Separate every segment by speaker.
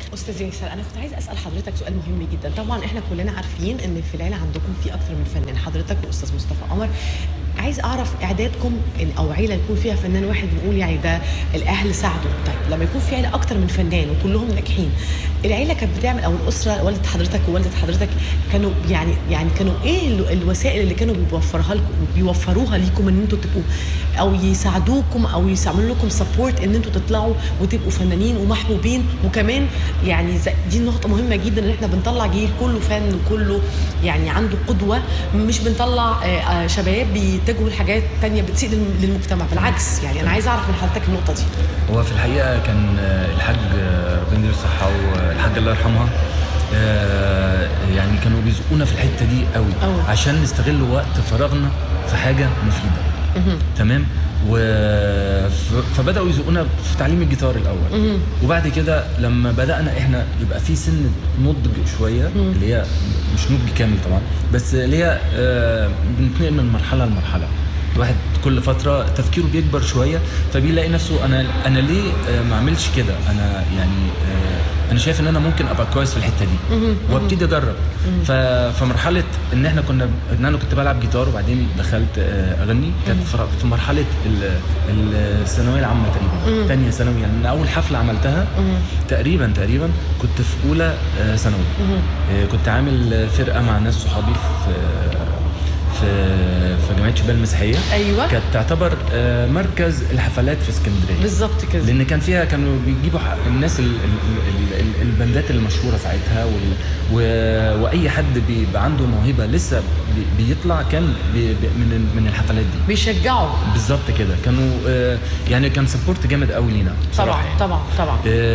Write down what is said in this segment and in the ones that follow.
Speaker 1: استاذ ياسر انا كنت عايز اسال حضرتك سؤال مهم جدا طبعا احنا كلنا عارفين ان في العيله عندكم في اكتر من فنان حضرتك والاستاذ مصطفى قمر عايز اعرف اعدادكم إن- او عيله يكون فيها فنان واحد بنقول يعني ده الاهل ساعدوا طيب لما يكون في عيله اكتر من فنان وكلهم ناجحين العيله كانت بتعمل او الاسره والده حضرتك ووالده حضرتك كانوا يعني يعني كانوا ايه ال- الوسائل اللي كانوا بيوفرها لكم بيوفروها ليكم ان انتوا تبقوا او يساعدوكم او يعملوا لكم سبورت ان انتوا تطلعوا وتبقوا فنانين ومحبوبين وكمان يعني زي- دي نقطه مهمه جدا ان احنا بنطلع جيل كله فن وكله يعني عنده قدوه مش بنطلع آه، آه، شباب بيتجهوا لحاجات تانية بتسيء للم- للمجتمع بالعكس يعني انا عايزه اعرف من حضرتك النقطه دي
Speaker 2: هو في الحقيقه كان آه، الحاج آه، ربنا يديله الصحه والحاج الله يرحمها آه، يعني كانوا بيزقونا في الحته دي قوي
Speaker 1: أوي.
Speaker 2: عشان نستغل وقت فراغنا في حاجه مفيده تمام و ف- فبداوا يزقونا في تعليم الجيتار الاول وبعد كده لما بدانا احنا يبقى في سن نضج شويه اللي هي مش نضج كامل طبعا بس اللي هي آه، بنتنقل من مرحله لمرحله الواحد كل فتره تفكيره بيكبر شويه فبيلاقي نفسه انا انا ليه آه، ما اعملش كده انا يعني آه، انا شايف ان انا ممكن ابقى كويس في الحته دي وابتدي اجرب ف- فمرحله ان احنا كنا ان انا كنت بلعب جيتار وبعدين دخلت آه، اغني كانت في- في مرحله ال- ال- الثانويه العامه تقريبا ثانيه ثانوي يعني من اول حفله عملتها تقريبا تقريبا كنت في اولى آه، ثانوي آه، كنت عامل فرقه مع ناس صحابي في في في جمعيه شباب المسيحيه
Speaker 1: ايوه
Speaker 2: كانت تعتبر آه، مركز الحفلات في اسكندريه
Speaker 1: بالظبط كده
Speaker 2: لان كان فيها كانوا بيجيبوا ح- الناس ال ال ال ال البندات المشهوره ساعتها وال و واي حد بيبقى عنده موهبه لسه بي بيطلع كان بي بي من من الحفلات دي
Speaker 1: بيشجعوا
Speaker 2: بالظبط كده كانوا آه، يعني كان سبورت جامد قوي لينا بصراحه
Speaker 1: طبعا
Speaker 2: يعني.
Speaker 1: طبعا طبعا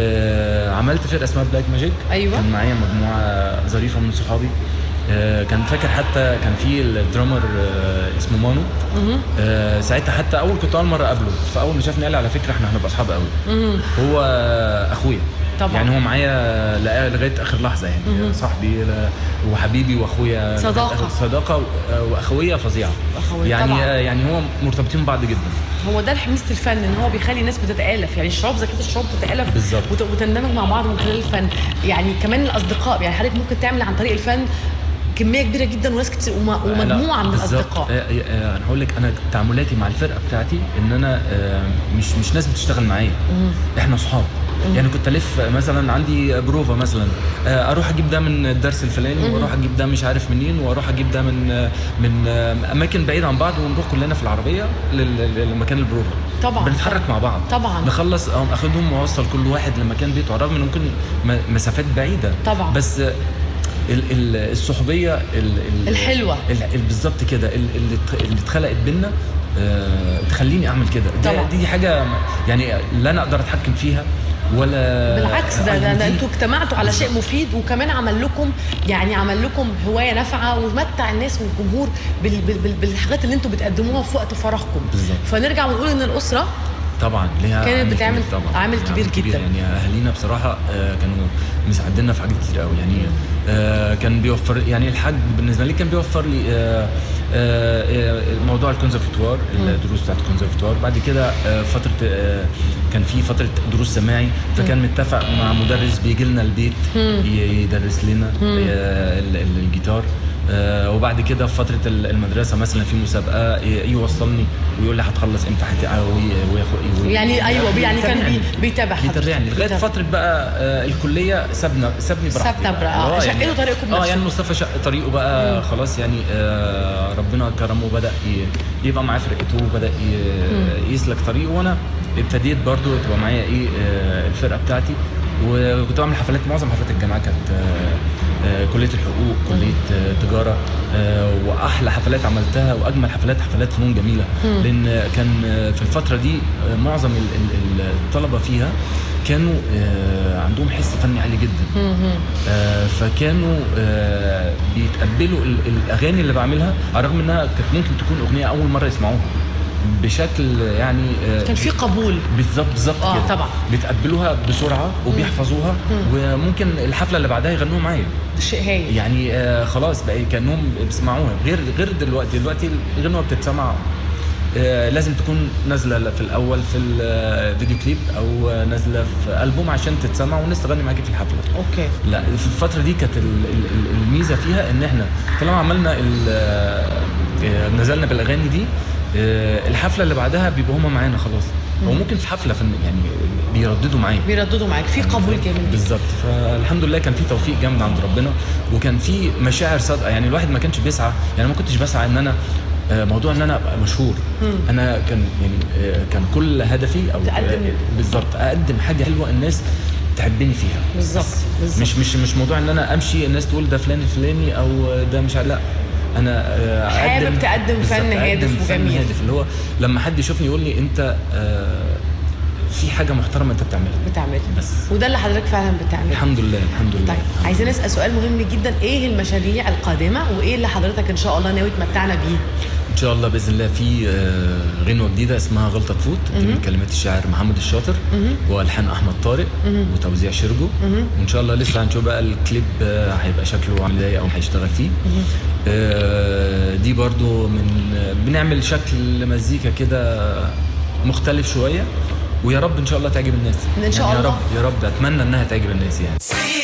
Speaker 2: آه، عملت فرقه اسمها بلاك ماجيك
Speaker 1: أيوة.
Speaker 2: كان معايا مجموعه ظريفه من صحابي آه، كان فاكر حتى كان في الدرامر آه، اسمه مانو آه، ساعتها حتى اول كنت اول مره اقابله فاول ما شافني قال لي على فكره احنا هنبقى اصحاب قوي هو اخويا
Speaker 1: طبعا.
Speaker 2: يعني هو معايا لقى- لغايه اخر لحظه يعني صاحبي ل- وحبيبي واخويا
Speaker 1: صداقة.
Speaker 2: لغاية آخر- صداقه و- واخويه فظيعه
Speaker 1: أخوية،
Speaker 2: يعني
Speaker 1: طبعا.
Speaker 2: آه، يعني هو مرتبطين ببعض جدا
Speaker 1: هو ده ميزه الفن ان هو بيخلي الناس بتتالف يعني الشعوب زي كده الشعوب بتتالف
Speaker 2: بالظبط.
Speaker 1: وت- وتندمج مع بعض من خلال الفن يعني كمان الاصدقاء يعني حضرتك ممكن تعمل عن طريق الفن كميه كبيره جدا وناس كتير وم- ومجموعه من
Speaker 2: بالظبط.
Speaker 1: الاصدقاء
Speaker 2: آه، آه، آه، انا هقول لك انا تعاملاتي مع الفرقه بتاعتي ان انا آه، مش مش ناس بتشتغل معايا احنا صحاب يعني كنت الف مثلا عندي بروفا مثلا آه، اروح اجيب ده من الدرس الفلاني واروح اجيب ده مش عارف منين واروح اجيب ده من آه، من آه، اماكن بعيده عن بعض ونروح كلنا في العربيه لل- لمكان البروفا
Speaker 1: طبعا.
Speaker 2: بنتحرك مع بعض
Speaker 1: طبعا.
Speaker 2: نخلص أقوم اخدهم واوصل كل واحد لمكان بيته رغم ان ممكن م- مسافات بعيده
Speaker 1: طبعا.
Speaker 2: بس آه، ال- ال- الصحوبيه ال- ال-
Speaker 1: الحلوة.
Speaker 2: ال- ال- بالظبط كده ال- اللي ات- اللي اتخلقت بينا آه، تخليني اعمل كده ده-
Speaker 1: طبعا.
Speaker 2: دي حاجه يعني لا انا اقدر اتحكم فيها ولا
Speaker 1: بالعكس ده, ده, ده
Speaker 2: دي-
Speaker 1: انتوا اجتمعتوا على شيء مفيد وكمان عمل لكم يعني عمل لكم هوايه نافعه ومتع الناس والجمهور بال بال بال بالحاجات اللي انتوا بتقدموها في وقت فراغكم
Speaker 2: بالظبط.
Speaker 1: فنرجع ونقول ان الاسره
Speaker 2: طبعا ليها
Speaker 1: كانت
Speaker 2: عامل
Speaker 1: بتعمل
Speaker 2: كبير طبعا
Speaker 1: عامل
Speaker 2: ليها
Speaker 1: كبير جدا.
Speaker 2: يعني اهالينا بصراحه آه، كانوا مساعديننا في حاجات كتير قوي يعني آه، كان بيوفر يعني الحاج بالنسبه لي كان بيوفر لي آه، آه، آه، موضوع الكونسرفتوار الدروس بتاعت الكونسرفتوار بعد كده آه، فتره آه، كان في فتره دروس سماعي فكان متفق مع مدرس بيجي لنا البيت ي- يدرس لنا آه، ال- ال- الجيتار آه، وبعد كده في فتره ال- المدرسه مثلا في مسابقه ي- يوصلني ويقول لي هتخلص امتى هت- وي- وياخد وي-
Speaker 1: يعني ايوه يعني كان بي- بيتابع حضرتك.
Speaker 2: بيتابعني لغايه
Speaker 1: بيتابع.
Speaker 2: فتره بقى آه، الكليه سابنا سابني براحتي
Speaker 1: سابنا
Speaker 2: بقى.
Speaker 1: براحة.
Speaker 2: اللي هو
Speaker 1: شقلوا
Speaker 2: يعني-
Speaker 1: طريقكم
Speaker 2: اه
Speaker 1: نفسه.
Speaker 2: يعني مصطفى شق طريقه بقى خلاص يعني آه، ربنا كرمه وبدا ي- يبقى معاه فرقته وبدا ي- يسلك طريقه وانا ابتديت برضو تبقى معايا ايه آه، الفرقه بتاعتي وكنت بعمل حفلات معظم حفلات الجامعه كانت آه، آه، كليه الحقوق كليه آه، تجاره آه، واحلى حفلات عملتها واجمل حفلات حفلات فنون جميله لان كان آه، في الفتره دي آه، معظم ال- ال- ال- الطلبه فيها كانوا آه، عندهم حس فني عالي جدا آه، فكانوا آه، بيتقبلوا ال- الاغاني اللي بعملها على الرغم انها كانت ممكن تكون اغنيه اول مره يسمعوها بشكل يعني آه،
Speaker 1: كان في قبول
Speaker 2: بالظبط بالظبط
Speaker 1: آه،
Speaker 2: كده
Speaker 1: طبعا.
Speaker 2: بيتقبلوها بسرعه وبيحفظوها وممكن الحفله اللي بعدها يغنوها معايا
Speaker 1: شيء هايل
Speaker 2: يعني آه خلاص بقى كانهم بيسمعوها غير غير دلوقتي دلوقتي الغنوه بتتسمع آه، لازم تكون نازله في الاول في الفيديو كليب او نازله في البوم عشان تتسمع والناس تغني معاكي في الحفله
Speaker 1: اوكي
Speaker 2: لا في الفتره دي كانت ال- ال- ال- الميزه فيها ان احنا طالما عملنا ال- آه، نزلنا بالاغاني دي آه، الحفله اللي بعدها بيبقوا هم معانا خلاص او ممكن في حفله فن يعني بيرددوا معايا
Speaker 1: بيرددوا معاك في قبول جامد جدا
Speaker 2: بالظبط فالحمد لله كان في توفيق جامد عند ربنا وكان في مشاعر صادقه يعني الواحد ما كانش بيسعى يعني ما كنتش بسعى ان انا آه، موضوع ان انا ابقى مشهور انا كان يعني آه، كان كل هدفي او
Speaker 1: تقدم.
Speaker 2: آه، بالظبط اقدم حاجه حلوه الناس تحبني فيها
Speaker 1: بالظبط بالظبط
Speaker 2: مش مش مش موضوع ان انا امشي الناس تقول ده فلان الفلاني او ده مش عارف- لا انا آه،
Speaker 1: حابب
Speaker 2: أقدم-
Speaker 1: تقدم
Speaker 2: بالظبط،
Speaker 1: فن
Speaker 2: أقدم
Speaker 1: هادف
Speaker 2: فن
Speaker 1: وجميل.
Speaker 2: هادف اللي هو لما حد يشوفني يقول لي انت آه، في حاجه محترمه انت بتعملها
Speaker 1: بتعملها
Speaker 2: بس
Speaker 1: وده اللي حضرتك فعلا بتعمله
Speaker 2: الحمد لله الحمد لله
Speaker 1: طيب
Speaker 2: الحمد
Speaker 1: عايزين نسال سؤال مهم جدا ايه المشاريع القادمه وايه اللي حضرتك ان شاء الله ناوي تمتعنا بيه
Speaker 2: ان شاء الله باذن الله في آه، غنوه جديده اسمها غلطه تفوت دي من كلمات الشاعر محمد الشاطر والحان احمد طارق وتوزيع شرجو وان شاء الله لسه هنشوف بقى الكليب آه، هيبقى شكله عامل ازاي او هيشتغل فيه آه، دي برضو من آه، بنعمل شكل مزيكا كده مختلف شويه ويا رب ان شاء الله تعجب الناس
Speaker 1: إن شاء
Speaker 2: يعني
Speaker 1: الله.
Speaker 2: يا رب يا رب اتمنى انها تعجب الناس يعني